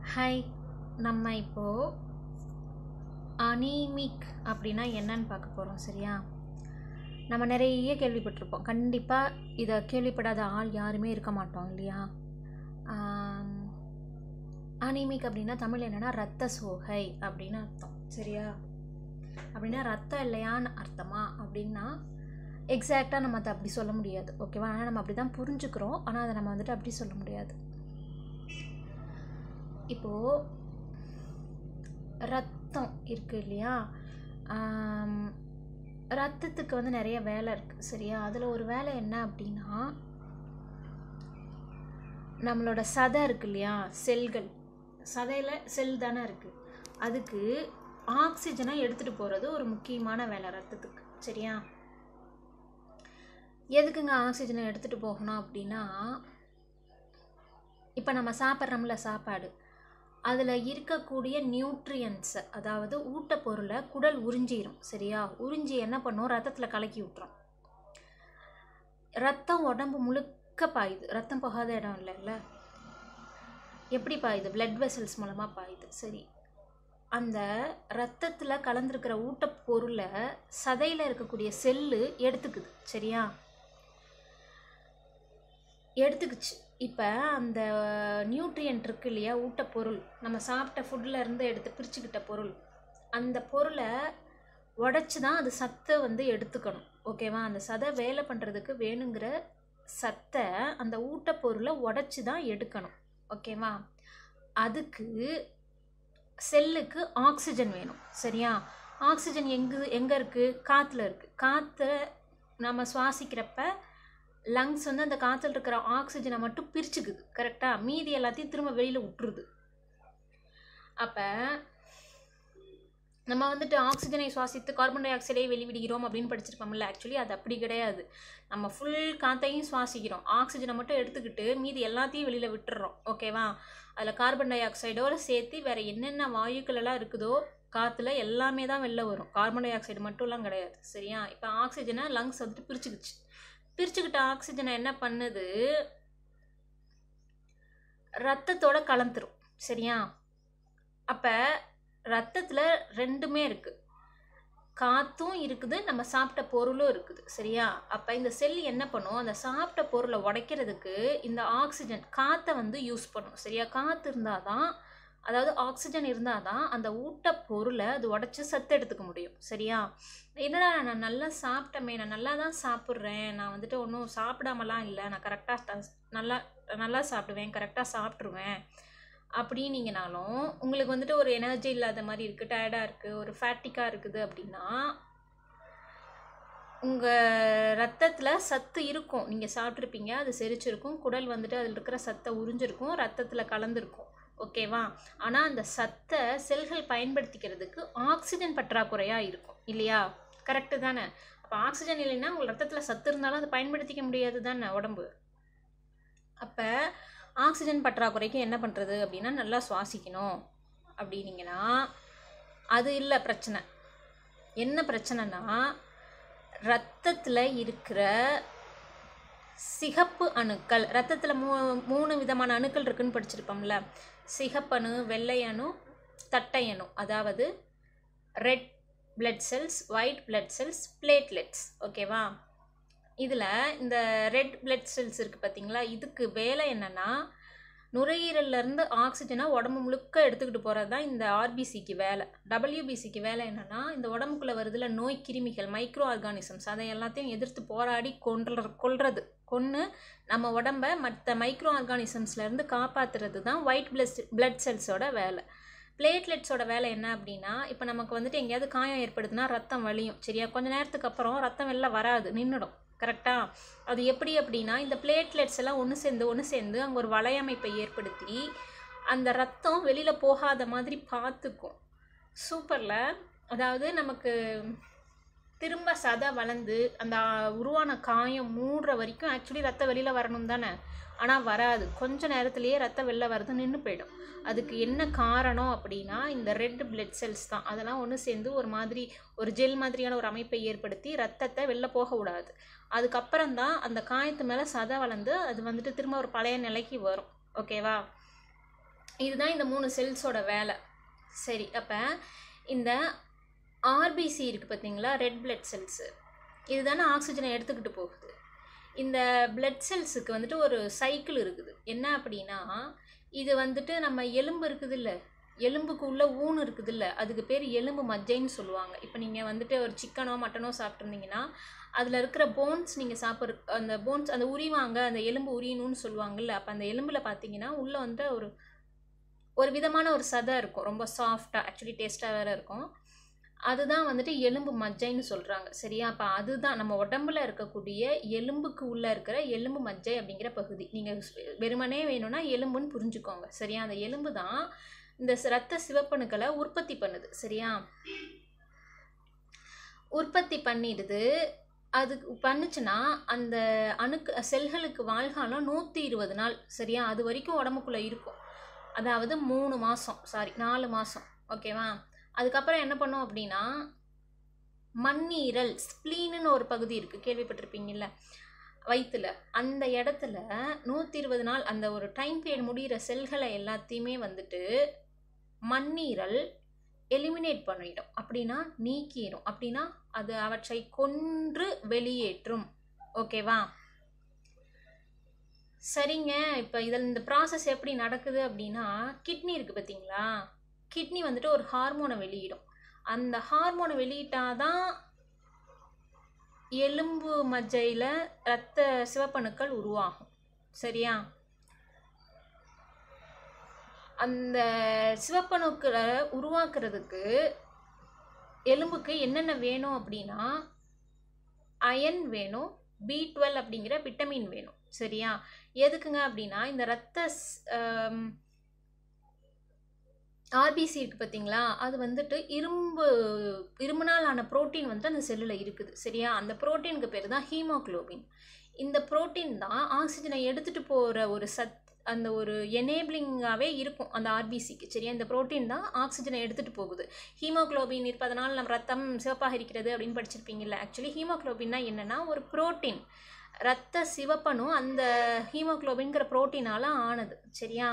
hi நம்ம இப்போது anaemic அப்படின்னா என்னன்னு பார்க்க போகிறோம் சரியா நம்ம நிறைய கேள்விப்பட்டிருப்போம் கண்டிப்பாக இதை கேள்விப்படாத ஆள் யாருமே இருக்க மாட்டோம் இல்லையா அனீமிக் அப்படின்னா தமிழ் என்னென்னா ரத்த சோகை அப்படின்னு அர்த்தம் சரியா அப்படின்னா ரத்தம் இல்லையான்னு அர்த்தமா அப்படின்னா எக்ஸாக்டாக நம்ம அதை அப்படி சொல்ல முடியாது ஓகேவா ஆனால் நம்ம அப்படி தான் புரிஞ்சுக்கிறோம் ஆனால் அதை நம்ம வந்துட்டு அப்படி சொல்ல முடியாது இப்போது ரத்தம் இருக்குது இல்லையா ஆம், ரத்தத்துக்கு வந்து நிறைய வேலை இருக்குது சரியா அதில் ஒரு வேலை என்ன அப்படின்னா நம்மளோட சதை இருக்கு இல்லையா செல்கள் சதையில் செல் தானே இருக்குது அதுக்கு ஆக்சிஜனை எடுத்துகிட்டு போகிறது ஒரு முக்கியமான வேலை ரத்தத்துக்கு சரியா எதுக்குங்க ஆக்சிஜனை எடுத்துகிட்டு போகணும் அப்படின்னா இப்போ நம்ம சாப்பிட்றோம்ல சாப்பாடு அதில் இருக்கக்கூடிய நியூட்ரியன்ஸை அதாவது ஊட்டப்பொருளை குடல் உறிஞ்சிரும் சரியா உறிஞ்சி என்ன பண்ணும் ரத்தத்தில் கலக்கி விட்டுரும் ரத்தம் உடம்பு முழுக்க பாயுது ரத்தம் போகாத இடம் இல்லைல்ல எப்படி பாயுது பிளட் வெசல்ஸ் மூலமாக பாயுது சரி அந்த ரத்தத்தில் கலந்துருக்கிற ஊட்டப்பொருளை சதையில் இருக்கக்கூடிய செல்லு எடுத்துக்குது சரியா எடுத்துக்கிச்சு இப்போ அந்த நியூட்ரியன்ட் இருக்கு இல்லையா ஊட்டப்பொருள் நம்ம சாப்பிட்ட ஃபுட்டில் இருந்து எடுத்து பிரிச்சுக்கிட்ட பொருள் அந்த பொருளை உடச்சி தான் அது சத்தை வந்து எடுத்துக்கணும் ஓகேவா அந்த சதை வேலை பண்ணுறதுக்கு வேணுங்கிற சத்தை அந்த ஊட்டப்பொருளை உடச்சி தான் எடுக்கணும் ஓகேவா அதுக்கு செல்லுக்கு ஆக்சிஜன் வேணும் சரியா ஆக்சிஜன் எங்கே எங்கே இருக்குது காற்றுல இருக்குது காற்றை நம்ம சுவாசிக்கிறப்ப லங்ஸ் வந்து அந்த காற்றுல இருக்கிற ஆக்சிஜனை மட்டும் பிரிச்சுக்குது கரெக்டாக மீதி எல்லாத்தையும் திரும்ப வெளியில் விட்டுருது அப்போ நம்ம வந்துட்டு ஆக்சிஜனை சுவாசித்து கார்பன் டை ஆக்சைடை வெளிவிடுகிறோம் அப்படின்னு படிச்சிருப்போம்ல ஆக்சுவலி அது அப்படி கிடையாது நம்ம ஃபுல் காற்றையும் சுவாசிக்கிறோம் ஆக்சிஜனை மட்டும் எடுத்துக்கிட்டு மீதி எல்லாத்தையும் வெளியில் விட்டுறோம் ஓகேவா அதில் கார்பன் டை ஆக்சைடோடு சேர்த்து வேறு என்னென்ன வாயுக்கள் எல்லாம் இருக்குதோ காற்றுல எல்லாமே தான் வெளில வரும் கார்பன் டை ஆக்சைடு மட்டும்லாம் கிடையாது சரியா இப்போ ஆக்சிஜனை லங்ஸ் வந்துட்டு பிரிச்சுக்கிச்சு பிரிச்சுக்கிட்ட ஆக்சிஜனை என்ன பண்ணுது ரத்தத்தோட கலந்துரும் சரியா அப்போ ரத்தத்தில் ரெண்டுமே இருக்குது காற்றும் இருக்குது நம்ம சாப்பிட்ட பொருளும் இருக்குது சரியா அப்போ இந்த செல் என்ன பண்ணும் அந்த சாப்பிட்ட பொருளை உடைக்கிறதுக்கு இந்த ஆக்சிஜன் காற்றை வந்து யூஸ் பண்ணும் சரியா காற்று இருந்தால் தான் அதாவது ஆக்சிஜன் இருந்தால் தான் அந்த ஊட்ட பொருளை அது உடச்சி சத்து எடுத்துக்க முடியும் சரியா என்னடா நான் நல்லா சாப்பிட்டமே நான் நல்லா தான் சாப்பிட்றேன் நான் வந்துட்டு ஒன்றும் சாப்பிடாமலாம் இல்லை நான் கரெக்டாக நல்லா நல்லா சாப்பிடுவேன் கரெக்டாக சாப்பிட்ருவேன் அப்படின்னீங்கனாலும் உங்களுக்கு வந்துட்டு ஒரு எனர்ஜி இல்லாத மாதிரி இருக்குது டயர்டாக இருக்குது ஒரு ஃபேட்டிக்காக இருக்குது அப்படின்னா உங்கள் ரத்தத்தில் சத்து இருக்கும் நீங்கள் சாப்பிட்ருப்பீங்க அது செரிச்சிருக்கும் குடல் வந்துட்டு அதில் இருக்கிற சத்தை உறிஞ்சிருக்கும் ரத்தத்தில் கலந்துருக்கும் ஓகேவா ஆனால் அந்த சத்தை செல்கள் பயன்படுத்திக்கிறதுக்கு ஆக்சிஜன் பற்றாக்குறையாக இருக்கும் இல்லையா கரெக்டு தானே அப்போ ஆக்சிஜன் இல்லைன்னா உங்கள் ரத்தத்தில் சத்து இருந்தாலும் அதை பயன்படுத்திக்க முடியாது தானே உடம்பு அப்போ ஆக்சிஜன் பற்றாக்குறைக்கு என்ன பண்ணுறது அப்படின்னா நல்லா சுவாசிக்கணும் அப்படின்னீங்கன்னா அது இல்லை பிரச்சனை என்ன பிரச்சனைனா ரத்தத்தில் இருக்கிற சிகப்பு அணுக்கள் ரத்தத்தில் மூ மூணு விதமான அணுக்கள் இருக்குன்னு படிச்சிருப்போம்ல சிகப்பணு வெள்ளை அணு தட்டை அணு அதாவது red blood cells white blood cells platelets ஓகேவா இதில் இந்த ரெட் பிளட் செல்ஸ் இருக்குது பார்த்தீங்களா இதுக்கு வேலை என்னென்னா நுரையீரல்லேருந்து ஆக்சிஜனை உடம்பு முழுக்க எடுத்துக்கிட்டு போகிறது தான் இந்த ஆர்பிசிக்கு வேலை டபிள்யூபிசிக்கு வேலை என்னென்னா இந்த உடம்புக்குள்ளே வருதுல நோய் கிருமிகள் மைக்ரோ ஆர்கானிசம்ஸ் அதை எல்லாத்தையும் எதிர்த்து போராடி கொன்ற கொல்றது கொன்று நம்ம உடம்பை மற்ற மைக்ரோ ஆர்கானிசம்ஸ்லேருந்து காப்பாற்றுறது தான் ஒயிட் பிளட் பிளட் செல்ஸோட வேலை பிளேட்லெட்ஸோட வேலை என்ன அப்படின்னா இப்போ நமக்கு வந்துட்டு எங்கேயாவது காயம் ஏற்படுதுன்னா ரத்தம் வலியும் சரியா கொஞ்ச நேரத்துக்கு அப்புறம் ரத்தம் வெளில வராது நின்றுடும் கரெக்டாக அது எப்படி அப்படின்னா இந்த பிளேட்லெட்ஸ் எல்லாம் ஒன்று சேர்ந்து ஒன்று சேர்ந்து அங்கே ஒரு வலையமைப்பை ஏற்படுத்தி அந்த ரத்தம் வெளியில் போகாத மாதிரி பார்த்துக்கும் சூப்பரில் அதாவது நமக்கு திரும்ப சதை வளர்ந்து அந்த உருவான காயம் மூடுற வரைக்கும் ஆக்சுவலி ரத்தம் வெளியில் வரணும் தானே ஆனால் வராது கொஞ்ச நேரத்துலேயே ரத்தம் வெளில வரது நின்று போயிடும் அதுக்கு என்ன காரணம் அப்படின்னா இந்த ரெட் பிளட் செல்ஸ் தான் அதெல்லாம் ஒன்று சேர்ந்து ஒரு மாதிரி ஒரு ஜெல் மாதிரியான ஒரு அமைப்பை ஏற்படுத்தி ரத்தத்தை வெளில போக விடாது அதுக்கப்புறம் தான் அந்த காயத்து மேலே சதை வளர்ந்து அது வந்துட்டு திரும்ப ஒரு பழைய நிலைக்கு வரும் ஓகேவா இதுதான் இந்த மூணு செல்ஸோட வேலை சரி அப்போ இந்த ஆர்பிசி இருக்குது பார்த்தீங்களா ரெட் பிளட் செல்ஸு இதுதானே ஆக்சிஜனை எடுத்துக்கிட்டு போகுது இந்த பிளட் செல்ஸுக்கு வந்துட்டு ஒரு சைக்கிள் இருக்குது என்ன அப்படின்னா இது வந்துட்டு நம்ம எலும்பு இருக்குது இல்லை எலும்புக்கு உள்ள ஊன் இருக்குது இல்லை அதுக்கு பேர் எலும்பு மஜ்ஜைன்னு சொல்லுவாங்க இப்போ நீங்கள் வந்துட்டு ஒரு சிக்கனோ மட்டனோ சாப்பிட்ருந்தீங்கன்னா அதில் இருக்கிற போன்ஸ் நீங்கள் சாப்பிட்ற அந்த போன்ஸ் அந்த உரிவாங்க அந்த எலும்பு உரியணும்னு சொல்லுவாங்கல்ல அப்போ அந்த எலும்பில் பார்த்தீங்கன்னா உள்ளே வந்து ஒரு ஒரு விதமான ஒரு சதை இருக்கும் ரொம்ப சாஃப்டாக ஆக்சுவலி டேஸ்ட்டாக வேறு இருக்கும் அதுதான் வந்துட்டு எலும்பு மஜ்ஜைன்னு சொல்கிறாங்க சரியா அப்போ அதுதான் நம்ம உடம்புல இருக்கக்கூடிய எலும்புக்கு உள்ளே இருக்கிற எலும்பு மஜ்ஜை அப்படிங்கிற பகுதி நீங்கள் வெறுமனே வேணும்னா எலும்புன்னு புரிஞ்சுக்கோங்க சரியா அந்த எலும்பு தான் இந்த ரத்த சிவப்பணுக்களை உற்பத்தி பண்ணுது சரியா உற்பத்தி பண்ணிடுது அது பண்ணுச்சுன்னா அந்த அணுக்கு செல்களுக்கு வாழ்காலம் நூற்றி இருபது நாள் சரியா அது வரைக்கும் உடம்புக்குள்ளே இருக்கும் அதாவது மூணு மாதம் சாரி நாலு மாதம் ஓகேவா அதுக்கப்புறம் என்ன பண்ணோம் அப்படின்னா மண்ணீரல் ஸ்ப்ளீனுன்னு ஒரு பகுதி இருக்குது கேள்விப்பட்டிருப்பீங்கல்ல வயிற்றுல அந்த இடத்துல நூற்றி இருபது நாள் அந்த ஒரு டைம் பீரியட் முடிகிற செல்களை எல்லாத்தையுமே வந்துட்டு மண்ணீரல் எலிமினேட் பண்ணிடும் அப்படின்னா நீக்கிடும் அப்படின்னா அது அவற்றை கொன்று வெளியேற்றும் ஓகேவா சரிங்க இப்போ இதில் இந்த ப்ராசஸ் எப்படி நடக்குது அப்படின்னா கிட்னி இருக்குது பார்த்தீங்களா கிட்னி வந்துட்டு ஒரு ஹார்மோனை வெளியிடும் அந்த ஹார்மோனை வெளியிட்டாதான் எலும்பு மஜ்ஜையில் இரத்த சிவப்பணுக்கள் உருவாகும் சரியா அந்த சிவப்பணுக்களை உருவாக்குறதுக்கு எலும்புக்கு என்னென்ன வேணும் அப்படின்னா அயன் வேணும் பி டுவெல் அப்படிங்கிற விட்டமின் வேணும் சரியா எதுக்குங்க அப்படின்னா இந்த ரத்த ஆர்பிசி இருக்குது பார்த்தீங்களா அது வந்துட்டு இரும்பு இரும்புனால் ஆன ப்ரோட்டீன் வந்து அந்த செல்லில் இருக்குது சரியா அந்த ப்ரோட்டீனுக்கு பேர் தான் ஹீமோக்ளோபின் இந்த ப்ரோட்டீன் தான் ஆக்சிஜனை எடுத்துகிட்டு போகிற ஒரு சத் அந்த ஒரு எனேபிளிங்காகவே இருக்கும் அந்த ஆர்பிசிக்கு சரியா இந்த ப்ரோட்டீன் தான் ஆக்சிஜனை எடுத்துகிட்டு போகுது ஹீமோக்ளோபின் இருப்பதனால் நம்ம ரத்தம் சிவப்பாக இருக்கிறது அப்படின்னு படிச்சிருப்பீங்கல்ல ஆக்சுவலி ஹீமோக்ளோபின்னா என்னென்னா ஒரு ப்ரோட்டீன் ரத்த சிவப்பணு அந்த ஹீமோக்ளோபின்கிற ப்ரோட்டீனால் ஆனது சரியா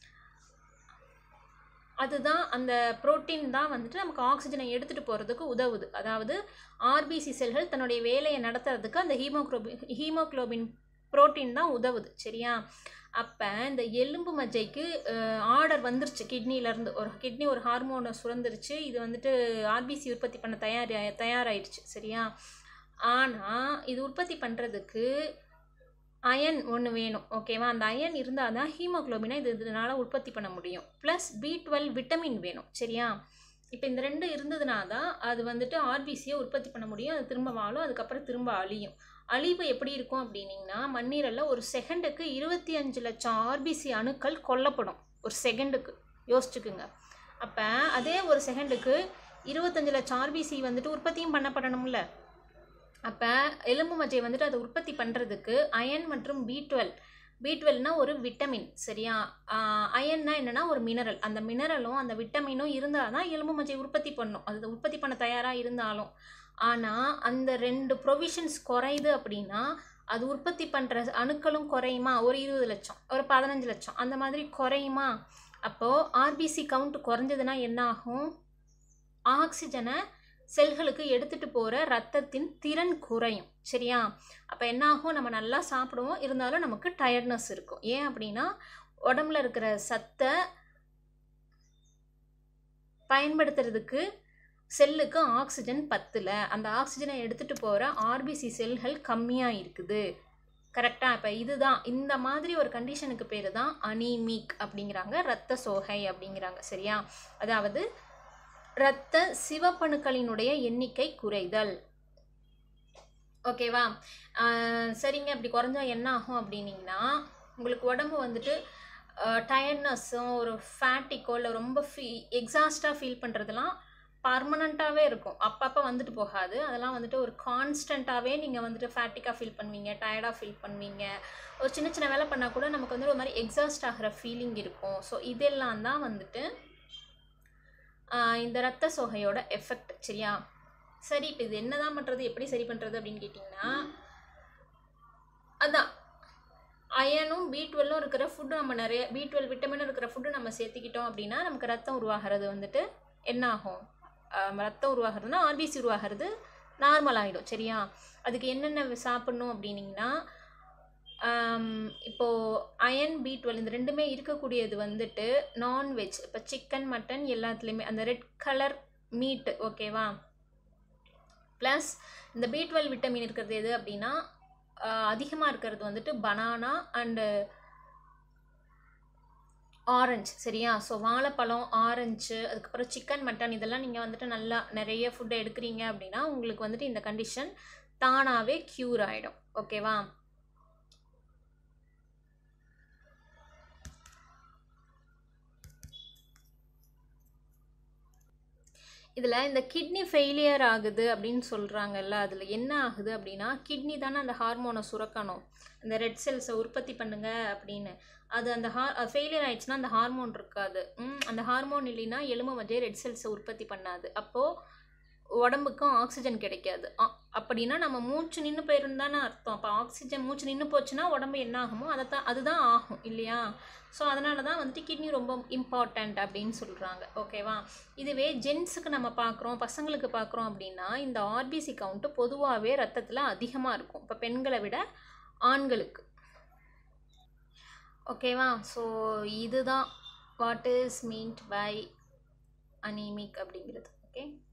அதுதான் அந்த புரோட்டீன் தான் வந்துட்டு நமக்கு ஆக்சிஜனை எடுத்துகிட்டு போகிறதுக்கு உதவுது அதாவது ஆர்பிசி செல்கள் தன்னுடைய வேலையை நடத்துறதுக்கு அந்த ஹீமோக்ளோபின் ஹீமோக்ளோபின் புரோட்டீன் தான் உதவுது சரியா அப்போ இந்த எலும்பு மஜ்ஜைக்கு ஆர்டர் வந்துருச்சு கிட்னிலேருந்து ஒரு கிட்னி ஒரு ஹார்மோனை சுரந்துருச்சு இது வந்துட்டு ஆர்பிசி உற்பத்தி பண்ண தயார் தயாராகிடுச்சு சரியா ஆனால் இது உற்பத்தி பண்ணுறதுக்கு அயன் ஒன்று வேணும் ஓகேவா அந்த அயன் இருந்தால் தான் ஹீமோக்ளோபினை இது இதனால் உற்பத்தி பண்ண முடியும் ப்ளஸ் பி டுவெல் விட்டமின் வேணும் சரியா இப்போ இந்த ரெண்டு இருந்ததுனா தான் அது வந்துட்டு ஆர்பிசியை உற்பத்தி பண்ண முடியும் அது திரும்ப வாழும் அதுக்கப்புறம் திரும்ப அழியும் அழிவு எப்படி இருக்கும் அப்படின்னிங்கன்னா மண்ணீரலில் ஒரு செகண்டுக்கு இருபத்தி அஞ்சு லட்சம் ஆர்பிசி அணுக்கள் கொல்லப்படும் ஒரு செகண்டுக்கு யோசிச்சுக்குங்க அப்போ அதே ஒரு செகண்டுக்கு இருபத்தஞ்சு லட்சம் ஆர்பிசி வந்துட்டு உற்பத்தியும் பண்ணப்படணும்ல அப்போ எலும்பு மஜ்ஜை வந்துட்டு அதை உற்பத்தி பண்ணுறதுக்கு அயன் மற்றும் பி டுவெல் பி டுவெல்னா ஒரு விட்டமின் சரியா அயன்னா என்னென்னா ஒரு மினரல் அந்த மினரலும் அந்த விட்டமினும் இருந்தால் தான் எலும்பு மஜ்ஜை உற்பத்தி பண்ணும் அது உற்பத்தி பண்ண தயாராக இருந்தாலும் ஆனால் அந்த ரெண்டு ப்ரொவிஷன்ஸ் குறையுது அப்படின்னா அது உற்பத்தி பண்ணுற அணுக்களும் குறையுமா ஒரு இருபது லட்சம் ஒரு பதினஞ்சு லட்சம் அந்த மாதிரி குறையுமா அப்போது ஆர்பிசி கவுண்ட் குறைஞ்சதுன்னா என்ன ஆகும் ஆக்சிஜனை செல்களுக்கு எடுத்துகிட்டு போகிற ரத்தத்தின் திறன் குறையும் சரியா அப்போ என்ன ஆகும் நம்ம நல்லா சாப்பிடுவோம் இருந்தாலும் நமக்கு டயர்ட்னஸ் இருக்கும் ஏன் அப்படின்னா உடம்புல இருக்கிற சத்தை பயன்படுத்துறதுக்கு செல்லுக்கு ஆக்சிஜன் பத்தில் அந்த ஆக்சிஜனை எடுத்துகிட்டு போகிற ஆர்பிசி செல்கள் கம்மியாக இருக்குது கரெக்டாக இப்போ இதுதான் இந்த மாதிரி ஒரு கண்டிஷனுக்கு பேர் தான் அனீமிக் அப்படிங்கிறாங்க ரத்த சோகை அப்படிங்கிறாங்க சரியா அதாவது இரத்த சிவப்பணுக்களினுடைய எண்ணிக்கை குறைதல் ஓகேவா சரிங்க அப்படி குறைஞ்சா என்ன ஆகும் அப்படின்னீங்கன்னா உங்களுக்கு உடம்பு வந்துட்டு டயர்ட்னஸ்ஸும் ஒரு ஃபேட்டிக்கோ இல்லை ரொம்ப ஃபீ எக்ஸாஸ்டாக ஃபீல் பண்ணுறதுலாம் பர்மனண்ட்டாகவே இருக்கும் அப்பப்போ வந்துட்டு போகாது அதெல்லாம் வந்துட்டு ஒரு கான்ஸ்டண்ட்டாகவே நீங்கள் வந்துட்டு ஃபேட்டிக்காக ஃபீல் பண்ணுவீங்க டயர்டாக ஃபீல் பண்ணுவீங்க ஒரு சின்ன சின்ன வேலை பண்ணால் கூட நமக்கு வந்து ஒரு மாதிரி எக்ஸாஸ்ட் ஆகிற ஃபீலிங் இருக்கும் ஸோ இதெல்லாம் தான் வந்துட்டு இந்த ரத்த சோகையோட எஃபெக்ட் சரியா சரி இப்போ இது என்னதான் பண்ணுறது எப்படி சரி பண்ணுறது அப்படின்னு கேட்டிங்கன்னா அதான் அயனும் பி டுவெல்லும் இருக்கிற ஃபுட்டு நம்ம நிறைய பி டுவெல் விட்டமினும் இருக்கிற ஃபுட்டு நம்ம சேர்த்துக்கிட்டோம் அப்படின்னா நமக்கு ரத்தம் உருவாகிறது வந்துட்டு என்ன ஆகும் ஆஹ் ரத்தம் உருவாகிறதுனா ஆர்பிசி உருவாகிறது நார்மல் ஆகிடும் சரியா அதுக்கு என்னென்ன சாப்பிட்ணும் அப்படின்னிங்கன்னா ஆம், இப்போ அயன் பி டுவெல் இந்த ரெண்டுமே இருக்கக்கூடியது வந்துட்டு நான்வெஜ் இப்போ சிக்கன் மட்டன் எல்லாத்துலேயுமே அந்த ரெட் கலர் மீட் ஓகேவா ப்ளஸ் இந்த பி டுவெல் விட்டமின் இருக்கிறது எது அப்படின்னா அதிகமாக இருக்கிறது வந்துட்டு பனானா அண்டு ஆரஞ்சு சரியா ஸோ வாழைப்பழம் ஆரஞ்சு அதுக்கப்புறம் சிக்கன் மட்டன் இதெல்லாம் நீங்கள் வந்துட்டு நல்லா நிறைய ஃபுட்டை எடுக்கிறீங்க அப்படின்னா உங்களுக்கு வந்துட்டு இந்த கண்டிஷன் தானாகவே க்யூர் ஆகிடும் ஓகேவா இதில் இந்த கிட்னி ஃபெயிலியர் ஆகுது அப்படின்னு சொல்கிறாங்கல்ல அதில் என்ன ஆகுது அப்படின்னா கிட்னி தானே அந்த ஹார்மோனை சுரக்கணும் இந்த ரெட் செல்ஸை உற்பத்தி பண்ணுங்க அப்படின்னு அது அந்த ஹார் ஃபெயிலியர் ஆயிடுச்சுன்னா அந்த ஹார்மோன் இருக்காது ம், அந்த ஹார்மோன் இல்லைன்னா எலும்பு மஜ்ஜை ரெட் செல்ஸை உற்பத்தி பண்ணாது அப்போது உடம்புக்கும் ஆக்சிஜன் கிடைக்காது அ- அப்படின்னா நம்ம மூச்சு நின்று போயிருந்தானே அர்த்தம் அப்போ ஆக்சிஜன் மூச்சு நின்று போச்சுன்னா உடம்பு என்ன ஆகுமோ அதை தான் அதுதான் ஆகும் இல்லையா ஸோ அதனால தான் வந்துட்டு கிட்னி ரொம்ப இம்பார்ட்டண்ட் அப்படின்னு சொல்கிறாங்க ஓகேவா இதுவே ஜென்ஸுக்கு நம்ம பார்க்குறோம் பசங்களுக்கு பார்க்குறோம் அப்படின்னா இந்த ஆர்பிசி கவுண்ட்டு பொதுவாகவே ரத்தத்தில் அதிகமாக இருக்கும் இப்போ பெண்களை விட ஆண்களுக்கு ஓகேவா ஸோ இதுதான் what is meant by anaemic அப்படிங்கிறது ஓகே